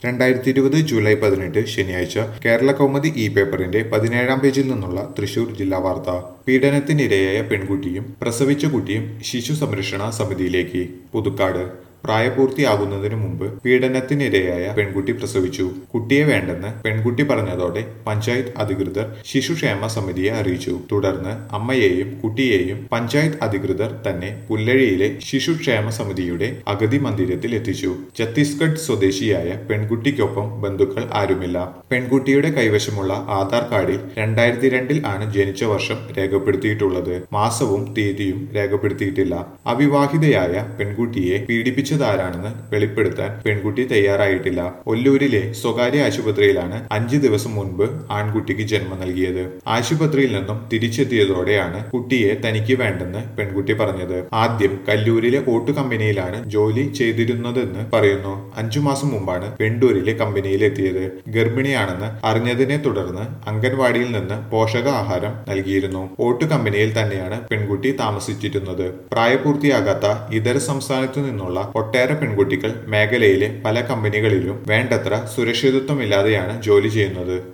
രണ്ടായിരത്തി ഇരുപത് ജൂലൈ പതിനെട്ട് ശനിയാഴ്ച കേരള കൗമുദി ഇ പേപ്പറിന്റെ പതിനേഴാം പേജിൽ നിന്നുള്ള തൃശൂർ ജില്ലാ വാർത്ത പീഡനത്തിനിരയായ പെൺകുട്ടിയും പ്രസവിച്ച കുട്ടിയും ശിശു സംരക്ഷണ സമിതിയിലേക്ക് പുതുക്കാട് പ്രായപൂർത്തിയാകുന്നതിനു മുമ്പ് പീഡനത്തിനിരയായ പെൺകുട്ടി പ്രസവിച്ചു കുട്ടിയെ വേണ്ടെന്ന് പെൺകുട്ടി പറഞ്ഞതോടെ പഞ്ചായത്ത് അധികൃതർ ശിശുക്ഷേമ സമിതിയെ അറിയിച്ചു തുടർന്ന് അമ്മയെയും കുട്ടിയെയും പഞ്ചായത്ത് അധികൃതർ തന്നെ പുല്ലഴിയിലെ ശിശുക്ഷേമ സമിതിയുടെ അഗതി മന്ദിരത്തിൽ എത്തിച്ചു ഛത്തീസ്ഗഡ് സ്വദേശിയായ പെൺകുട്ടിക്കൊപ്പം ബന്ധുക്കൾ ആരുമില്ല പെൺകുട്ടിയുടെ കൈവശമുള്ള ആധാർ കാർഡിൽ രണ്ടായിരത്തി രണ്ടിൽ ആണ് ജനിച്ച വർഷം രേഖപ്പെടുത്തിയിട്ടുള്ളത് മാസവും തീയതിയും രേഖപ്പെടുത്തിയിട്ടില്ല അവിവാഹിതയായ പെൺകുട്ടിയെ പീഡിപ്പിച്ചതാരാണെന്ന് വെളിപ്പെടുത്താൻ പെൺകുട്ടി തയ്യാറായിട്ടില്ല ഒല്ലൂരിലെ സ്വകാര്യ ആശുപത്രിയിലാണ് അഞ്ചു ദിവസം മുൻപ് ആൺകുട്ടിക്ക് ജന്മം നൽകിയത് ആശുപത്രിയിൽ നിന്നും തിരിച്ചെത്തിയതോടെയാണ് കുട്ടിയെ തനിക്ക് വേണ്ടെന്ന് പെൺകുട്ടി പറഞ്ഞത് ആദ്യം കല്ലൂരിലെ ഓട്ടു കമ്പനിയിലാണ് ജോലി ചെയ്തിരുന്നതെന്ന് പറയുന്നു അഞ്ചു മാസം മുമ്പാണ് വെണ്ടൂരിലെ കമ്പനിയിലെത്തിയത് ഗർഭിണിയാണെന്ന് അറിഞ്ഞതിനെ തുടർന്ന് അംഗൻവാടിയിൽ നിന്ന് പോഷകാഹാരം നൽകിയിരുന്നു ഓട്ടു കമ്പനിയിൽ തന്നെയാണ് പെൺകുട്ടി താമസിച്ചിരുന്നത് പ്രായപൂർത്തിയാകാത്ത ഇതര സംസ്ഥാനത്തു നിന്നുള്ള ഒട്ടേറെ പെൺകുട്ടികൾ മേഖലയിലെ പല കമ്പനികളിലും വേണ്ടത്ര സുരക്ഷിതത്വമില്ലാതെയാണ് ജോലി ചെയ്യുന്നത്